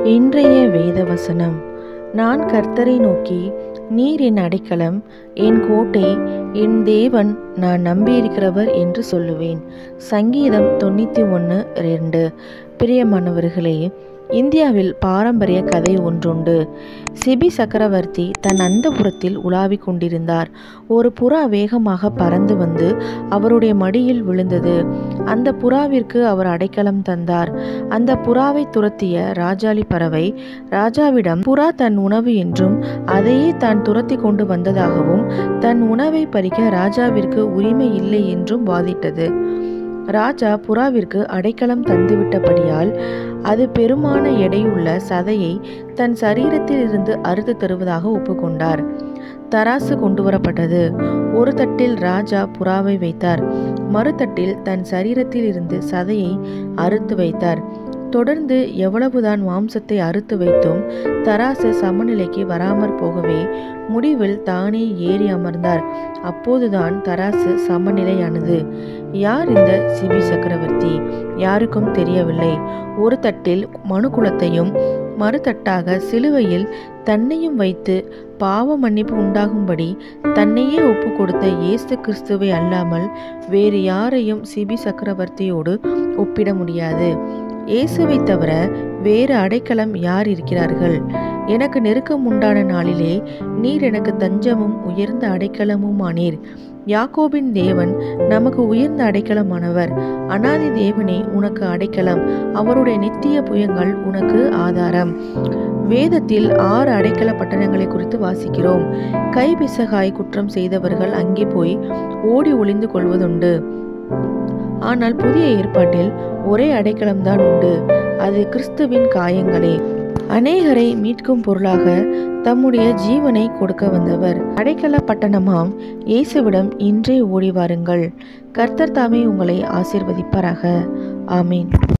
இன்றைய வேத வசனம் நான் கர்த்தரை நோக்கி நீர் என் அடைக்கலம் என் கோட்டை என் தேவன் நான் நம்பியிருக்கிறவர் என்று சொல்லுவேன் சங்கீதம் தொண்ணூற்றி ஒன்று ரெண்டு பிரியமானவர்களே இந்தியாவில் பாரம்பரிய கதை ஒன்றுண்டு சிபி சக்கரவர்த்தி தன் அந்தபுரத்தில் உலாவிக் கொண்டிருந்தார் ஒரு புறா வேகமாக பறந்து வந்து அவருடைய மடியில் விழுந்தது அந்த புறாவிற்கு அவர் அடைக்கலம் தந்தார் அந்த புறாவை துரத்திய ராஜாளி பறவை ராஜாவிடம் புறா தன் உணவு என்றும் அதையே தான் துரத்தி கொண்டு வந்ததாகவும் தன் உணவை பறிக்க ராஜாவிற்கு உரிமை இல்லை என்றும் வாதிட்டது ராஜா புறாவிற்கு அடைக்கலம் தந்துவிட்டபடியால் அது பெருமான எடையுள்ள சதையை தன் சரீரத்தில் இருந்து அறுத்து தருவதாக ஒப்புக்கொண்டார் தராசு கொண்டு வரப்பட்டது ஒரு தட்டில் ராஜா புறாவை வைத்தார் மறுதட்டில் தன் சரீரத்தில் இருந்து சதையை அறுத்து வைத்தார் தொடர்ந்து எவ்வளவுதான் மாம்சத்தை அறுத்து வைத்தும் தராசு சமநிலைக்கு வராமற் போகவே முடிவில் தானே ஏறி அமர்ந்தார் அப்போதுதான் தராசு சமநிலையானது யார் இந்த சிபி சக்கரவர்த்தி யாருக்கும் தெரியவில்லை ஒரு தட்டில் மனுக்குலத்தையும் மறுதட்டாக சிலுவையில் தன்னையும் வைத்து பாவ மன்னிப்பு உண்டாகும்படி தன்னையே ஒப்பு கொடுத்த இயேசு கிறிஸ்துவை அல்லாமல் வேறு யாரையும் சிபி சக்கரவர்த்தியோடு ஒப்பிட முடியாது இயேசுவை தவிர வேறு அடைக்கலம் யார் இருக்கிறார்கள் எனக்கு நெருக்கம் உண்டான நாளிலே நீர் எனக்கு தஞ்சமும் உயர்ந்த அடைக்கலமும் ஆனீர் யாக்கோபின் தேவன் நமக்கு உயர்ந்த அடைக்கலமானவர் அனாதி தேவனே உனக்கு அடைக்கலம் அவருடைய நித்திய புயங்கள் உனக்கு ஆதாரம் வேதத்தில் ஆறு அடைக்கல பட்டணங்களை குறித்து வாசிக்கிறோம் கைபிசகாய் குற்றம் செய்தவர்கள் அங்கே போய் ஓடி ஒளிந்து கொள்வதுண்டு ஆனால் புதிய ஏற்பாட்டில் ஒரே அடைக்கலம்தான் உண்டு அது கிறிஸ்துவின் காயங்களே அநேகரை மீட்கும் பொருளாக தம்முடைய ஜீவனை கொடுக்க வந்தவர் அடைக்கல பட்டணமாம் இயேசுவிடம் இன்றே ஓடி வாருங்கள் கர்த்தர் தாமே உங்களை ஆசிர்வதிப்பாராக ஆமீன்